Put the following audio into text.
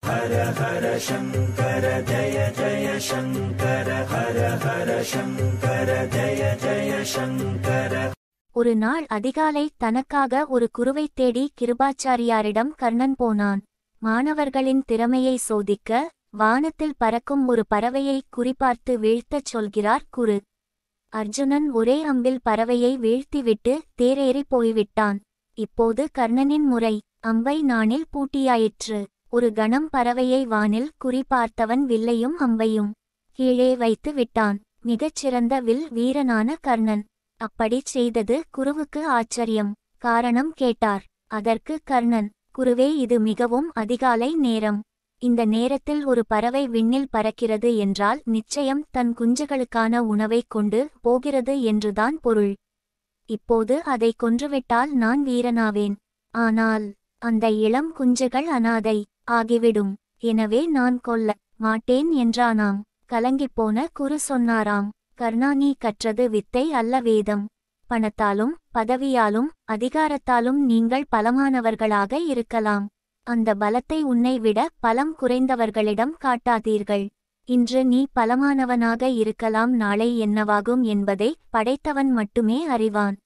ஒரு நாள் அதிகாலை தனக்காக ஒரு குருவைத் தேடி கிருபாச்சாரியாரிடம் கர்ணன் போனான் மாணவர்களின் திறமையை சோதிக்க வானத்தில் பறக்கும் ஒரு பறவையை குறிபார்த்து வீழ்த்தச் சொல்கிறார் குரு அர்ஜுனன் ஒரே அம்பில் பறவையை வீழ்த்திவிட்டு தேரேறி போய்விட்டான் இப்போது கர்ணனின் முறை அம்பை நாணில் பூட்டியாயிற்று ஒரு கணம் பறவையை வானில் குறிபார்த்தவன் வில்லையும் அம்பையும் கீழே வைத்து விட்டான் மிகச்சிறந்த வில் வீரனான கர்ணன் அப்படிச் செய்தது குருவுக்கு ஆச்சரியம் காரணம் கேட்டார் அதற்கு கர்ணன் குருவே இது மிகவும் அதிகாலை நேரம் இந்த நேரத்தில் ஒரு பறவை விண்ணில் பறக்கிறது என்றால் நிச்சயம் தன் குஞ்சுகளுக்கான உணவைக் கொண்டு போகிறது என்றுதான் பொருள் இப்போது அதை கொன்றுவிட்டால் நான் வீரனாவேன் ஆனால் அந்த இளம் குஞ்சுகள் அனாதை ஆகிவிடும் எனவே நான் கொல்ல மாட்டேன் என்றானாம் கலங்கிப்போன குரு சொன்னாராம் கர்ணா நீ கற்றது வித்தை அல்ல வேதம் பணத்தாலும் பதவியாலும் அதிகாரத்தாலும் நீங்கள் பலமானவர்களாக இருக்கலாம் அந்த பலத்தை உன்னை விட பலம் குறைந்தவர்களிடம் காட்டாதீர்கள் இன்று நீ பலமானவனாக இருக்கலாம் நாளை என்னவாகும் என்பதை படைத்தவன் மட்டுமே அறிவான்